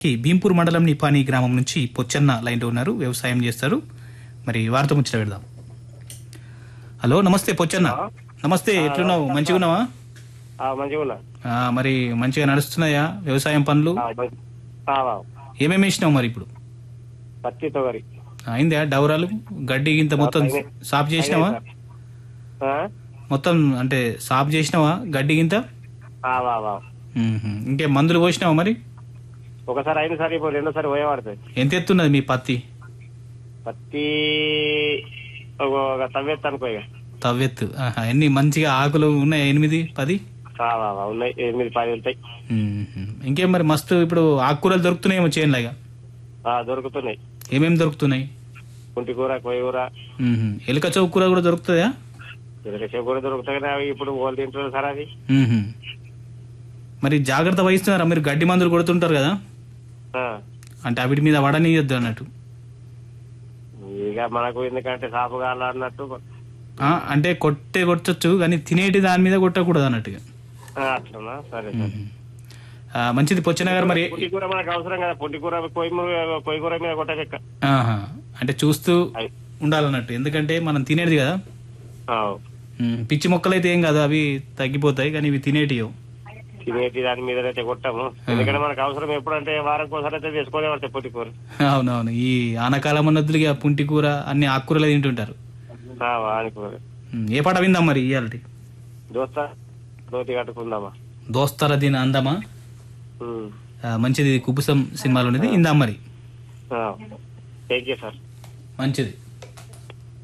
ఈ భీంపూర్ మండలం నిపాని గ్రామం నుంచి పొచ్చన్న లైన్లో ఉన్నారు వ్యవసాయం చేస్తారు మరి వారితో ముచ్చట పెడదాం హలో నమస్తే పొచ్చన్న నమస్తే ఎట్లున్నావు మంచిగా ఉన్నావా ఆ, మంచిగా ఉన్నా ఆ, మరి మంచిగా నడుస్తున్నాయా వ్యవసాయం పనులు ఆ, మంచి- ఆ, ఆ, ఏమేమి వేసినావు మరి ఇప్పుడు పత్తి తొగరి అయిందా డౌరాలు గడ్డి ఇంత మొత్తం అయినాయి. సాఫ్ చేసినావా ఆ? మొత్తం అంటే సాఫ్ చేసినావా గడ్డి గింత ఆ, ఆ, ఆ. మ్మ్హ. ఇంకే మందులు పోసినావా మరి ఒకసారి అయిన సారి ఇప్పుడు రెండోసారి పోయేవాడుతుంది ఎంత ఎత్తున్నది మీ పత్తి పత్తి ఒక ఒక తవ్వెత్తు అనుకో ఇక తవ్వెత్తు ఆహా, ఎన్ని మంచిగా ఆకులు ఉన్నాయి ఎనిమిది పది ఆ, ఆ, ఆ, ఉన్నాయి ఎనిమిది పది ఉంటాయి మ్మ్హ. ఇంకేం మరి మస్తు ఇప్పుడు ఆకుకూరలు దొరుకుతున్నాయేమో చేనులాగా ఆ, దొరుకుతున్నాయి ఏమేమి దొరుకుతున్నాయి కుంటి కూర కొయ్య కూర మ్మ్హ. ఎలుక చౌక కూర కూడా దొరుకుతుందా ఇరగసేపు కూర దొరుకుతాయి కానీ అవి ఇప్పుడు వాళ్ళు తింటున్నారు సార్ అది మ్మ్హ. మరి జాగ్రత్త వహిస్తున్నారా మీరు గడ్డి మందులు కొడుతుంటారు కదా ఆ. అంటే వీటి మీద వడనీయొద్దు అన్నట్టు ఇక మనకు ఎందుకంటే సాపు కాల అన్నట్టు ఆ, అంటే కొట్టే కొట్టచ్చు కానీ తినేటి దాని మీద కొట్టకూడదు అన్నట్టుగా ఆ, అట్లనా సరే సరే మ్మ్. ఆ, మంచిది పొచ్చిన గారు మరి పొట్టి కూర మనకు అవసరం కదా పొట్టి కూర పొయ్యి మీద పొయ్యి కూర మీద కొట్టక ఆహా. అంటే చూస్తూ ఉండాలన్నట్టు ఎందుకంటే మనం తినేది కదా మ్మ్. పిచ్చి మొక్కలు అయితే ఏం కాదు అవి తగ్గిపోతాయి కానీ ఇవి తినేటివి తినేటి దాని మీద అయితే కొట్టాము ఎందుకంటే మనకు అవసరం ఎప్పుడంటే వారం ఒకసారి అయితే తీసుకొని పడతాయి పొట్టి కూర అవునవును ఈ ఆనకాలం అన్నద్దులు ఇక పుంటి కూర అన్ని ఆకుకూరలు తింటుంటారు ఆ, వాని కూర మ్మ్. ఏ పాట విందాం మరి ఇవాళ దోస్తా దోతి కట్టుకుందామా దోస్తర దీని అందమా ఉమ్. ఆ, మంచిది కుబుసం సినిమాలో ఉన్నది ఇందాం మరి ఆ. థ్యాంక్ యూ సార్ మంచిది